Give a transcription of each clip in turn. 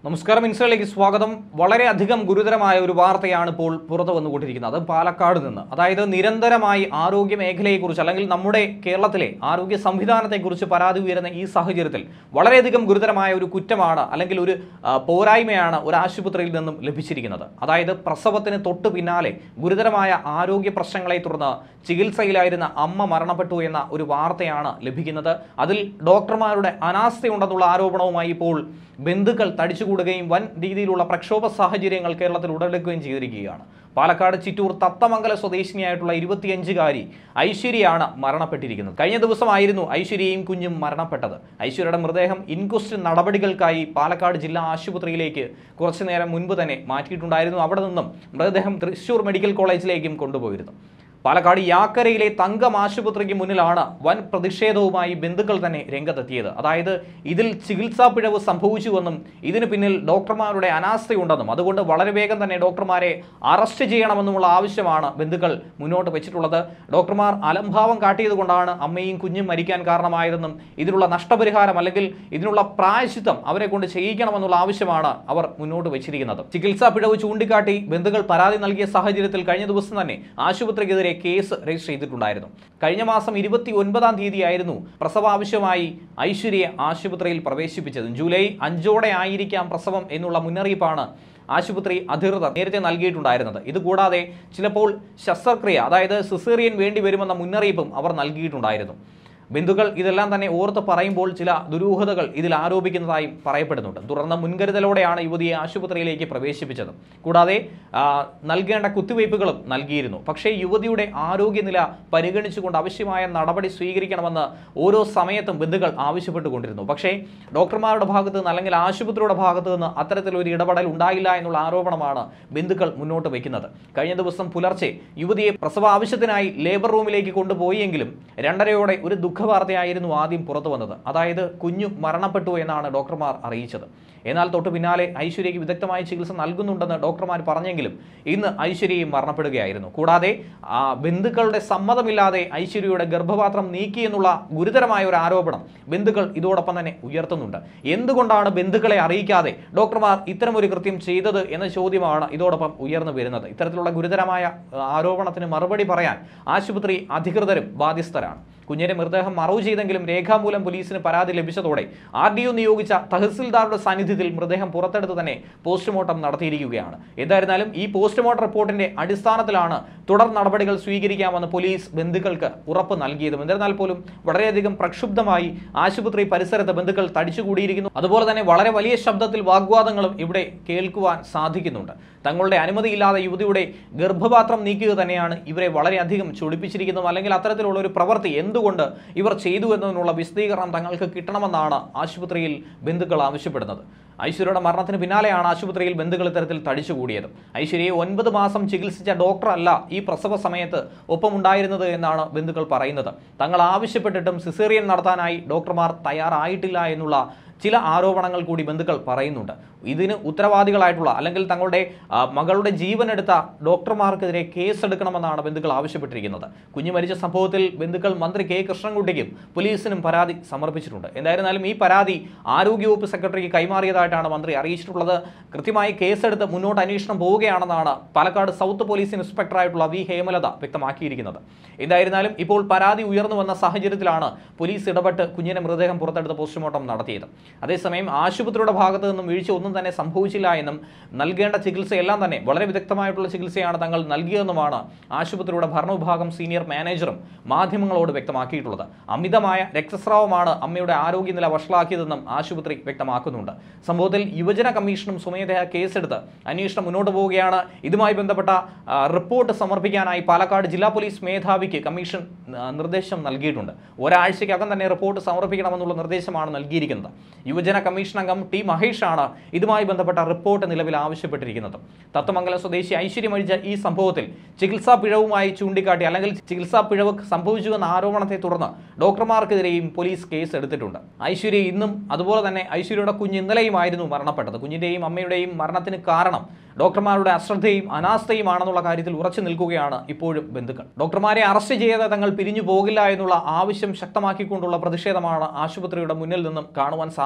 നമസ്കാരം ഇൻസ്റ്റയിലേക്ക് സ്വാഗതം വളരെയധികം ഗുരുതരമായ ഒരു വാർത്തയാണ് ഇപ്പോൾ പുറത്തു വന്നുകൊണ്ടിരിക്കുന്നത് അത് പാലക്കാട് നിന്ന് അതായത് നിരന്തരമായി ആരോഗ്യ മേഖലയെക്കുറിച്ച് അല്ലെങ്കിൽ നമ്മുടെ കേരളത്തിലെ ആരോഗ്യ സംവിധാനത്തെക്കുറിച്ച് പരാതി ഉയരുന്ന ഈ സാഹചര്യത്തിൽ വളരെയധികം ഗുരുതരമായ ഒരു കുറ്റമാണ് അല്ലെങ്കിൽ ഒരു ആ, പോരായ്മയാണ് ഒരു ആശുപത്രിയിൽ നിന്നും ലഭിച്ചിരിക്കുന്നത് അതായത് പ്രസവത്തിന് തൊട്ടു പിന്നാലെ ഗുരുതരമായ ആരോഗ്യ പ്രശ്നങ്ങളെ തുടർന്ന് ചികിത്സയിലായിരുന്ന അമ്മ മരണപ്പെട്ടു എന്ന ഒരു വാർത്തയാണ് ലഭിക്കുന്നത് അതിൽ ഡോക്ടർമാരുടെ അനാസ്ഥയുണ്ടെന്നുള്ള ആരോപണവുമായി ഇപ്പോൾ ബന്ധുക്കൾ തടിച്ചുകൂടുകയും വൻ രീതിയിലുള്ള പ്രക്ഷോഭ സാഹചര്യങ്ങൾ കേരളത്തിൽ ഉടലെടുക്കുകയും ചെയ്തിരിക്കുകയാണ് പാലക്കാട് ചിറ്റൂർ തത്തമംഗല സ്വദേശിനിയായിട്ടുള്ള ഇരുപത്തിയഞ്ചുകാരി ഐശ്വര്യയാണ് മരണപ്പെട്ടിരിക്കുന്നത് കഴിഞ്ഞ ദിവസമായിരുന്നു ഐശ്വര്യയും കുഞ്ഞും മരണപ്പെട്ടത് ഐശ്വര്യയുടെ മൃതദേഹം ഇൻക്വസ്റ്റ് നടപടികൾക്കായി പാലക്കാട് ജില്ലാ ആശുപത്രിയിലേക്ക് കുറച്ചു നേരം മുൻപ് തന്നെ മാറ്റിയിട്ടുണ്ടായിരുന്നു അവിടെ നിന്നും മൃതദേഹം തൃശൂർ മെഡിക്കൽ കോളേജിലേക്കും കൊണ്ടുപോയിരുന്നു പാലക്കാട് യാക്കരയിലെ തങ്കം ആശുപത്രിക്ക് മുന്നിലാണ് വൻ പ്രതിഷേധവുമായി ബന്ധുക്കൾ തന്നെ രംഗത്തെത്തിയത് അതായത് ഇതിൽ ചികിത്സാ പിഴവ് സംഭവിച്ചുവെന്നും ഇതിന് പിന്നിൽ ഡോക്ടർമാരുടെ അനാസ്ഥയുണ്ടെന്നും അതുകൊണ്ട് വളരെ വേഗം തന്നെ ഡോക്ടർമാരെ അറസ്റ്റ് ചെയ്യണമെന്നുമുള്ള ആവശ്യമാണ് ബന്ധുക്കൾ മുന്നോട്ട് വെച്ചിട്ടുള്ളത് ഡോക്ടർമാർ അലംഭാവം കാട്ടിയത് കൊണ്ടാണ് അമ്മയും കുഞ്ഞും മരിക്കാൻ കാരണമായതെന്നും ഇതിനുള്ള നഷ്ടപരിഹാരം അല്ലെങ്കിൽ ഇതിനുള്ള പ്രായശിത്തം അവരെ കൊണ്ട് ചെയ്യിക്കണമെന്നുള്ള ആവശ്യമാണ് അവർ മുന്നോട്ട് വെച്ചിരിക്കുന്നത് ചികിത്സാ പിഴവ് ചൂണ്ടിക്കാട്ടി ബന്ധുക്കൾ പരാതി നൽകിയ സാഹചര്യത്തിൽ കഴിഞ്ഞ ദിവസം തന്നെ ആശുപത്രിക്കെതിരെ കേസ് രജിസ്റ്റർ ചെയ്തിട്ടുണ്ടായിരുന്നു കഴിഞ്ഞ മാസം ഇരുപത്തി ഒൻപതാം തീയതിയായിരുന്നു പ്രസവ ആവശ്യമായി ഐശ്വര്യയെ ആശുപത്രിയിൽ പ്രവേശിപ്പിച്ചത് ജൂലൈ അഞ്ചോടെ ആയിരിക്കാം പ്രസവം എന്നുള്ള മുന്നറിയിപ്പാണ് ആശുപത്രി അധികൃതർ നേരത്തെ നൽകിയിട്ടുണ്ടായിരുന്നത് ഇതുകൂടാതെ ചിലപ്പോൾ ശസ്ത്രക്രിയ അതായത് സിസേറിയൻ വേണ്ടി വരുമെന്ന മുന്നറിയിപ്പും അവർ നൽകിയിട്ടുണ്ടായിരുന്നു ബന്ധുക്കൾ ഇതെല്ലാം തന്നെ ഓർത്ത് പറയുമ്പോൾ ചില ദുരൂഹതകൾ ഇതിൽ ആരോപിക്കുന്നതായും പറയപ്പെടുന്നുണ്ട് തുടർന്ന് മുൻകരുതലോടെയാണ് യുവതിയെ ആശുപത്രിയിലേക്ക് പ്രവേശിപ്പിച്ചത് കൂടാതെ ആ, നൽകേണ്ട കുത്തിവയ്പ്പുകളും നൽകിയിരുന്നു പക്ഷേ യുവതിയുടെ ആരോഗ്യനില പരിഗണിച്ചുകൊണ്ട് ആവശ്യമായ നടപടി സ്വീകരിക്കണമെന്ന് ഓരോ സമയത്തും ബന്ധുക്കൾ ആവശ്യപ്പെട്ടുകൊണ്ടിരുന്നു പക്ഷേ ഡോക്ടർമാരുടെ ഭാഗത്ത് നിന്ന് അല്ലെങ്കിൽ ആശുപത്രിയുടെ ഭാഗത്ത് നിന്ന് അത്തരത്തിലൊരു ഇടപെടൽ ഉണ്ടായില്ല എന്നുള്ള ആരോപണമാണ് ബന്ധുക്കൾ മുന്നോട്ട് വയ്ക്കുന്നത് കഴിഞ്ഞ ദിവസം പുലർച്ചെ യുവതിയെ പ്രസവ ആവശ്യത്തിനായി ലേബർ റൂമിലേക്ക് കൊണ്ടുപോയെങ്കിലും രണ്ടരയോടെ ഒരു ദുഃഖവാർത്തയായിരുന്നു ആദ്യം പുറത്തു വന്നത് അതായത് കുഞ്ഞു മരണപ്പെട്ടു എന്നാണ് ഡോക്ടർമാർ അറിയിച്ചത് എന്നാൽ തൊട്ടു പിന്നാലെ ഐശ്വര്യയ്ക്ക് വിദഗ്ധമായ ചികിത്സ നൽകുന്നുണ്ടെന്ന് ഡോക്ടർമാർ പറഞ്ഞെങ്കിലും ഇന്ന് ഐശ്വര്യയും മരണപ്പെടുകയായിരുന്നു കൂടാതെ ആ, ബന്ധുക്കളുടെ സമ്മതമില്ലാതെ ഐശ്വര്യയുടെ ഗർഭപാത്രം നീക്കി എന്നുള്ള ഗുരുതരമായ ഒരു ആരോപണം ബന്ധുക്കൾ ഇതോടൊപ്പം തന്നെ ഉയർത്തുന്നുണ്ട് എന്തുകൊണ്ടാണ് ബന്ധുക്കളെ അറിയിക്കാതെ ഡോക്ടർമാർ ഇത്തരമൊരു കൃത്യം ചെയ്തത് എന്ന ചോദ്യമാണ് ഇതോടൊപ്പം ഉയർന്നു വരുന്നത് ഇത്തരത്തിലുള്ള ഗുരുതരമായ ആ, ആരോപണത്തിന് മറുപടി പറയാൻ ആശുപത്രി അധികൃതരും ബാധ്യസ്ഥരാണ് കുഞ്ഞിന്റെ മൃതദേഹം മറവ് ചെയ്തെങ്കിലും രേഖാമൂലം പോലീസിന് പരാതി ലഭിച്ചതോടെ ആർ ഡി ഒ നിയോഗിച്ച തഹസിൽദാറുടെ സാന്നിധ്യത്തിൽ മൃതദേഹം പുറത്തെടുത്ത് തന്നെ പോസ്റ്റ്മോർട്ടം നടത്തിയിരിക്കുകയാണ് എന്തായിരുന്നാലും ഈ പോസ്റ്റ്മോർട്ടം റിപ്പോർട്ടിന്റെ അടിസ്ഥാനത്തിലാണ് തുടർ നടപടികൾ സ്വീകരിക്കാമെന്ന് പോലീസ് ബന്ധുക്കൾക്ക് ഉറപ്പ് നൽകിയതും എന്നിരുന്നാൽ പോലും വളരെയധികം പ്രക്ഷുബ്ധമായി ആശുപത്രി പരിസരത്ത് ബന്ധുക്കൾ തടിച്ചുകൂടിയിരിക്കുന്നു അതുപോലെ തന്നെ വളരെ വലിയ ശബ്ദത്തിൽ വാഗ്വാദങ്ങളും ഇവിടെ കേൾക്കുവാൻ സാധിക്കുന്നുണ്ട് തങ്ങളുടെ അനുമതിയില്ലാതെ യുവതിയുടെ ഗർഭപാത്രം നീക്കുക തന്നെയാണ് ഇവരെ വളരെയധികം ചൊടിപ്പിച്ചിരിക്കുന്നതും അല്ലെങ്കിൽ അത്തരത്തിലുള്ള ഒരു പ്രവൃത്തി എന്തുകൊണ്ട് ഇവർ ചെയ്തു എന്നതിനുള്ള വിശദീകരണം തങ്ങൾക്ക് കിട്ടണമെന്നാണ് ആശുപത്രിയിൽ ബന്ധുക്കൾ ആവശ്യപ്പെടുന്നത് ഐശ്വര്യയുടെ മരണത്തിന് പിന്നാലെയാണ് ആശുപത്രിയിൽ ബന്ധുക്കൾ ഇത്തരത്തിൽ തടിച്ചുകൂടിയത് ഐശ്വര്യയെ ഒൻപത് മാസം ചികിത്സിച്ച ഡോക്ടറല്ല ഈ പ്രസവ സമയത്ത് ഒപ്പമുണ്ടായിരുന്നത് എന്നാണ് ബന്ധുക്കൾ പറയുന്നത് തങ്ങൾ ആവശ്യപ്പെട്ടിട്ടും സിസേറിയൻ നടത്താനായി ഡോക്ടർമാർ തയ്യാറായിട്ടില്ല എന്നുള്ള ചില ആരോപണങ്ങൾ കൂടി ബന്ധുക്കൾ പറയുന്നുണ്ട് ഇതിന് ഉത്തരവാദികളായിട്ടുള്ള അല്ലെങ്കിൽ തങ്ങളുടെ ആ, മകളുടെ ജീവനെടുത്ത ഡോക്ടർമാർക്കെതിരെ കേസെടുക്കണമെന്നാണ് ബന്ധുക്കൾ ആവശ്യപ്പെട്ടിരിക്കുന്നത് കുഞ്ഞു മരിച്ച സംഭവത്തിൽ ബന്ധുക്കൾ മന്ത്രി കെ കൃഷ്ണൻകുട്ടിക്കും പോലീസിനും പരാതി സമർപ്പിച്ചിട്ടുണ്ട് എന്തായിരുന്നാലും ഈ പരാതി ആരോഗ്യവകുപ്പ് സെക്രട്ടറിക്ക് കൈമാറിയതായിട്ടാണ് മന്ത്രി അറിയിച്ചിട്ടുള്ളത് കൃത്യമായി കേസെടുത്ത് മുന്നോട്ട് അന്വേഷണം പോവുകയാണെന്നാണ് പാലക്കാട് സൗത്ത് പോലീസ് ഇൻസ്പെക്ടറായിട്ടുള്ള വി ഹേമലത വ്യക്തമാക്കിയിരിക്കുന്നത് എന്തായിരുന്നാലും ഇപ്പോൾ പരാതി ഉയർന്നു വന്ന സാഹചര്യത്തിലാണ് പോലീസ് ഇടപെട്ട് കുഞ്ഞിന്റെ മൃതദേഹം പുറത്തെടുത്ത് പോസ്റ്റ്മോർട്ടം നടത്തിയത് അതേസമയം ആശുപത്രിയുടെ ഭാഗത്ത് നിന്നും വീഴ്ച ഒന്നും തന്നെ സംഭവിച്ചില്ല എന്നും നൽകേണ്ട ചികിത്സയെല്ലാം തന്നെ വളരെ വിദഗ്ധമായിട്ടുള്ള ചികിത്സയാണ് തങ്ങൾ നൽകിയതെന്നുമാണ് ആശുപത്രിയുടെ ഭരണവിഭാഗം സീനിയർ മാനേജറും മാധ്യമങ്ങളോട് വ്യക്തമാക്കിയിട്ടുള്ളത് അമിതമായ രക്തസ്രാവമാണ് അമ്മയുടെ ആരോഗ്യനില വഷളാക്കിയതെന്നും ആശുപത്രി വ്യക്തമാക്കുന്നുണ്ട് സംഭവത്തിൽ യുവജന കമ്മീഷനും സ്വമേധയാ കേസെടുത്ത് അന്വേഷണം മുന്നോട്ട് പോവുകയാണ് ഇതുമായി ബന്ധപ്പെട്ട ആ, റിപ്പോർട്ട് സമർപ്പിക്കാനായി പാലക്കാട് ജില്ലാ പോലീസ് മേധാവിക്ക് കമ്മീഷൻ ആ, നിർദ്ദേശം നൽകിയിട്ടുണ്ട് ഒരാഴ്ചയ്ക്കകം തന്നെ റിപ്പോർട്ട് സമർപ്പിക്കണമെന്നുള്ള നിർദ്ദേശമാണ് നൽകിയിരിക്കുന്നത് യുവജന കമ്മീഷൻ അംഗം ടി മഹേഷാണ് ഇതുമായി ബന്ധപ്പെട്ട റിപ്പോർട്ട് നിലവിൽ ആവശ്യപ്പെട്ടിരിക്കുന്നത് തത്തമംഗലം സ്വദേശി ഐശ്വര്യ മരിച്ച ഈ സംഭവത്തിൽ ചികിത്സാ പിഴവുമായി ചൂണ്ടിക്കാട്ടി അല്ലെങ്കിൽ ചികിത്സാ പിഴവ് സംഭവിച്ചുവെന്ന ആരോപണത്തെ തുടർന്ന് ഡോക്ടർമാർക്കെതിരെയും പോലീസ് കേസ് എടുത്തിട്ടുണ്ട് ഐശ്വര്യ ഇന്നും അതുപോലെ തന്നെ ഐശ്വര്യയുടെ കുഞ്ഞ് ഇന്നലെയുമായിരുന്നു മരണപ്പെട്ടത് കുഞ്ഞിന്റെയും അമ്മയുടെയും മരണത്തിന് കാരണം ഡോക്ടർമാരുടെ അശ്രദ്ധയും അനാസ്ഥയുമാണെന്നുള്ള കാര്യത്തിൽ ഉറച്ചു നിൽക്കുകയാണ് ഇപ്പോഴും ബന്ധുക്കൾ ഡോക്ടർമാരെ അറസ്റ്റ് ചെയ്യാതെ തങ്ങൾ പിരിഞ്ഞു പോകില്ല എന്നുള്ള ആവശ്യം ശക്തമാക്കിക്കൊണ്ടുള്ള പ്രതിഷേധമാണ് ആശുപത്രിയുടെ മുന്നിൽ നിന്നും കാണുവാൻ സാധിക്കുന്നത്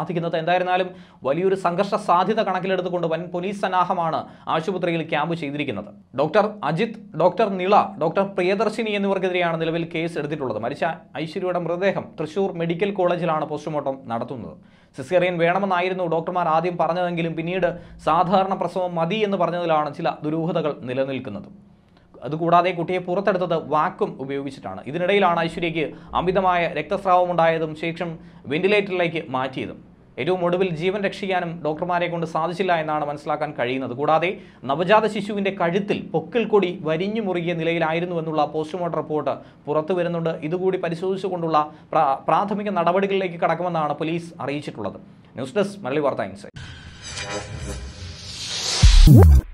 സാധിക്കുന്നത് എന്തായിരുന്നാലും വലിയൊരു സംഘർഷ സാധ്യത കണക്കിലെടുത്തുകൊണ്ട് വൻ പോലീസ് സന്നാഹമാണ് ആശുപത്രിയിൽ ക്യാമ്പ് ചെയ്തിരിക്കുന്നത് doctor Ajith doctor Nila doctor Priyadarshini എന്നിവർക്കെതിരെയാണ് നിലവിൽ കേസ് എടുത്തിട്ടുള്ളത് മരിച്ച ഐശ്വര്യയുടെ മൃതദേഹം തൃശൂർ മെഡിക്കൽ കോളേജിലാണ് പോസ്റ്റ്മോർട്ടം നടത്തുന്നത് സിസേറിയൻ വേണമെന്നായിരുന്നു ഡോക്ടർമാർ ആദ്യം പറഞ്ഞതെങ്കിലും പിന്നീട് സാധാരണ പ്രസവം മതി എന്ന് പറഞ്ഞതിലാണ് ചില ദുരൂഹതകൾ നിലനിൽക്കുന്നത് അതുകൂടാതെ കുട്ടിയെ പുറത്തെടുത്തത് വാക്വം ഉപയോഗിച്ചിട്ടാണ് ഇതിനിടയിലാണ് ഐശ്വര്യയ്ക്ക് അമിതമായ രക്തസ്രാവം ഉണ്ടായതും ശേഷം വെന്റിലേറ്ററിലേക്ക് മാറ്റിയതും ഏറ്റവും ഒടുവിൽ ജീവൻ രക്ഷിക്കാനും ഡോക്ടർമാരെ കൊണ്ട് സാധിച്ചില്ല എന്നാണ് മനസ്സിലാക്കാൻ കഴിയുന്നത് കൂടാതെ നവജാത ശിശുവിൻ്റെ കഴുത്തിൽ പൊക്കിൽ കൊടി വരിഞ്ഞു മുറുകിയ നിലയിലായിരുന്നു എന്നുള്ള പോസ്റ്റ്മോർട്ടം റിപ്പോർട്ട് പുറത്തു വരുന്നുണ്ട് ഇതുകൂടി പരിശോധിച്ചുകൊണ്ടുള്ള പ്രാ- പ്രാഥമിക നടപടികളിലേക്ക് കടക്കുമെന്നാണ് പോലീസ് അറിയിച്ചിട്ടുള്ളത് news desk Malayali Vartha insight